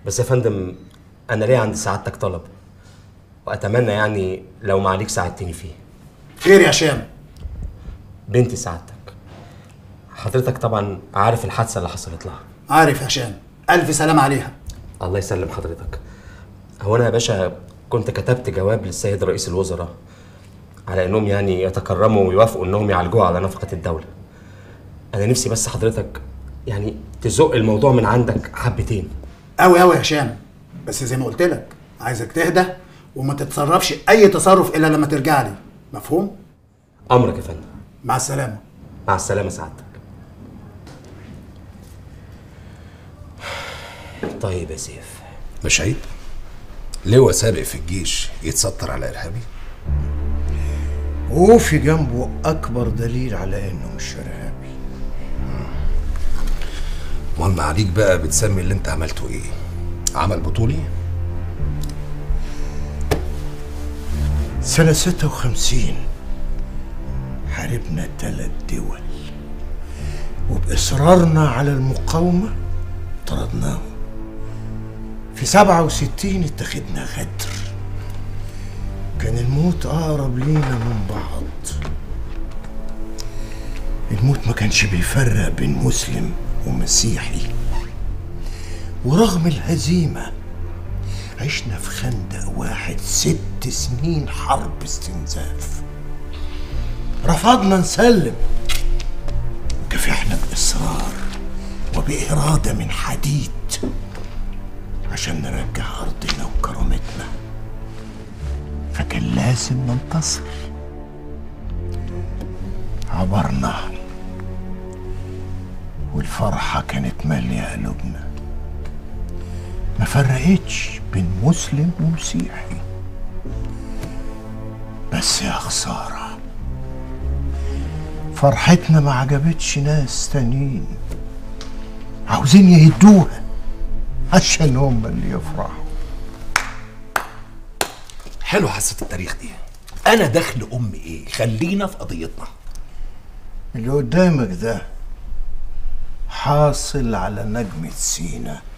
بس يا فندم انا ليه عند سعادتك طلب واتمنى يعني لو ما عليك ساعدتني فيه خير يا هشام بنتي سعادتك حضرتك طبعا عارف الحادثه اللي حصلت لها عارف يا هشام الف سلام عليها الله يسلم حضرتك هو انا يا باشا كنت كتبت جواب للسيد رئيس الوزراء على انهم يعني يتكرموا ويوافقوا انهم يعالجوها على نفقه الدوله انا نفسي بس حضرتك يعني تزق الموضوع من عندك حبتين قوي قوي يا هشام بس زي ما قلت لك عايزك تهدى وما تتصرفش اي تصرف الا لما ترجع لي مفهوم امرك يا فندم مع السلامه مع السلامه سعادتك طيب يا سيف مش عيب لواء سابق في الجيش يتستر على ارهابي وفي جنبه اكبر دليل على انه مش ارهابي امال ما عليك بقى بتسمي اللي انت عملته ايه عمل بطولي سنة 56 حاربنا ثلاث دول وبإصرارنا على المقاومة طردناهم في 67 اتخذنا غدر كان الموت أقرب لينا من بعض الموت ما كانش بيفرق بين مسلم ومسيحي ورغم الهزيمة عشنا في خندق واحد ست سنين حرب استنزاف رفضنا نسلم كافحنا بإصرار وبإرادة من حديد عشان نرجع أرضنا وكرامتنا فكان لازم ننتصر عبرنا والفرحة كانت مالية قلوبنا ما فرقتش بين مسلم ومسيحي بس يا خسارة فرحتنا ما عجبتش ناس تانيين عاوزين يهدوها عشان هم اللي يفرحوا حلو حصه التاريخ دي انا دخل امي ايه خلينا في قضيتنا اللي قدامك ده حاصل على نجمة سينا